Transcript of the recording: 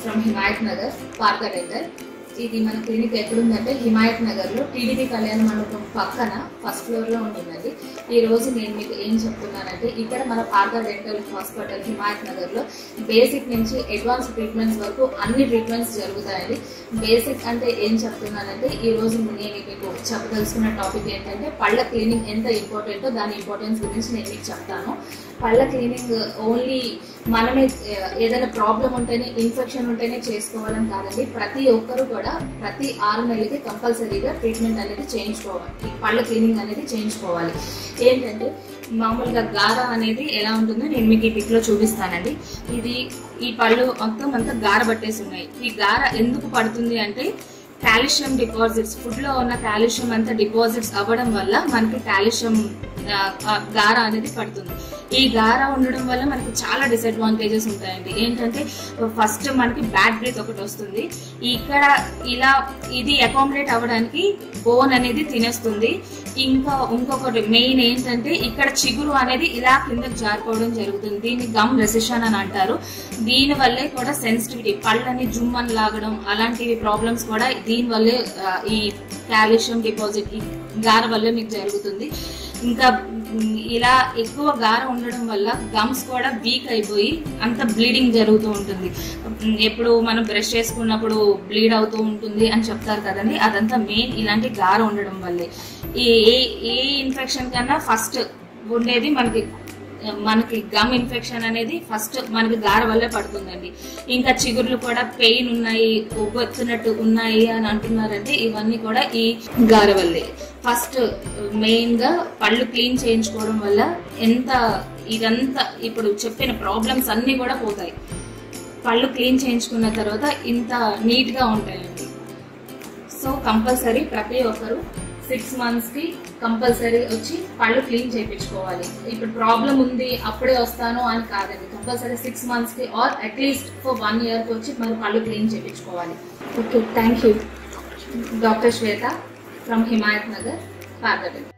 from Himayat Nagar park dental ఇది మన clinic ఎక్కడుందంటే హిమాయత్ నగర్లో టీడీపీ కళ్యాణ మండపం పక్కన ఫస్ట్ ఫ్లోర్లో ఉంటుందండి ఈ రోజు నేను మీకు ఏం చెప్తున్నానంటే ఇక్కడ మన పార్క డెంటల్ హాస్పిటల్ హిమాయత్ నగర్లో బేసిక్ నుంచి అడ్వాన్స్ ట్రీట్మెంట్స్ వరకు అన్ని ట్రీట్మెంట్స్ జరుగుతాయండి బేసిక్ అంటే ఏం చెప్తున్నానంటే ఈ రోజు నేను మీకు చెప్పదలుచుకున్న టాపిక్ ఏంటంటే పళ్ళ క్లీనింగ్ ఎంత ఇంపార్టెంటో దాని ఇంపార్టెన్స్ గురించి నేను మీకు చెప్తాను పళ్ళ క్లీనింగ్ ఓన్లీ మనమే ఆ, ఏదైనా ప్రాబ్లం ఉంటేనే ఇన్ఫెక్షన్ ఉంటేనే చేసుకోవాలని కాదండి ప్రతి ఒక్కరు కూడా ప్రతి ఆరు నెలలకి కంపల్సరీగా ట్రీట్మెంట్ అనేది చేయించుకోవాలి ఈ పళ్ళ క్లీనింగ్ అనేది చేయించుకోవాలి ఏంటంటే మామూలుగా గార అనేది ఎలా ఉంటుందో నేను మీకు ఈ పిక్ లో చూపిస్తానండి ఇది ఈ పళ్ళు మొత్తం అంతా గార పట్టేసి ఉన్నాయి ఈ గార ఎందుకు పడుతుంది అంటే కాల్షియం డిపాజిట్స్ ఫుడ్ లో ఉన్న కాల్షియం అంతా డిపాజిట్స్ అవ్వడం వల్ల మనకి కాల్షియం ఆ, ఆ, గార అనేది పడుతుంది ఈ గార ఉండడం వల్ల మనకి చాలా డిసడ్వాంటేజెస్ ఉంటాయండి ఏంటంటే ఫస్ట్ మనకి బ్యాడ్ బ్రీత్ ఒకటి వస్తుంది ఇక్కడ ఇలా ఇది అకామిడేట్ అవ్వడానికి బోన్ అనేది తినేస్తుంది ఇంకా ఇంకొకటి మెయిన్ ఏంటంటే ఇక్కడ చిగురు అనేది ఇలా కిందకి జారిపోవడం జరుగుతుంది దీన్ని గమ్ రెసిషన్ అని అంటారు దీని వల్లే కూడా సెన్సిటివిటీ పళ్ళని జుమ్మని లాగడం అలాంటివి ప్రాబ్లమ్స్ కూడా దీని వల్లే ఆ, ఈ కాల్షియం డిపాజిట్ ఈ గార వల్లే మీకు జరుగుతుంది ఇంకా మ్, ఇలా ఎక్కువ గార ఉండడం వల్ల గమ్స్ కూడా వీక్ అయిపోయి అంత బ్లీడింగ్ జరుగుతూ ఉంటుంది మ్, ఎప్పుడు మనం బ్రష్ చేసుకున్నప్పుడు బ్లీడ్ అవుతూ ఉంటుంది అని చెప్తారు కదండి అదంతా మెయిన్ ఇలాంటి గార ఉండడం వల్లే ఈ ఏ ఏ ఇన్ఫెక్షన్ కన్నా ఫస్ట్ ఉండేది మనకి మనకి గమ్ ఇన్ఫెక్షన్ అనేది ఫస్ట్ మనకి గార వల్లే పడుతుందండి ఇంకా చిగుర్లు కూడా పెయిన్ ఉన్నాయి ఉబ్బొచ్చినట్టు ఉన్నాయి అని అంటున్నారంటే ఇవన్నీ కూడా ఈ గార వల్లే ఫస్ట్ మెయిన్ గా పళ్ళు క్లీన్ చేయించుకోవడం వల్ల ఎంత ఇదంతా ఇప్పుడు చెప్పిన ప్రాబ్లమ్స్ అన్ని కూడా పోతాయి పళ్ళు క్లీన్ చేయించుకున్న తర్వాత ఇంత నీట్ గా ఉంటాయండి సో కంపల్సరీ ప్రతి ఒక్కరు సిక్స్ మంత్స్ కి కంపల్సరీ వచ్చి పళ్ళు క్లీన్ చేయించుకోవాలి ఇప్పుడు ప్రాబ్లం ఉంది అప్పుడే వస్తాను అని కాదండి కంపల్సరీ సిక్స్ మంత్స్ కి or at least for one year కి వచ్చి మరి పళ్ళు క్లీన్ చేయించుకోవాలి okay thank you doctor Shweta from Himayat Nagar పార్గడెన్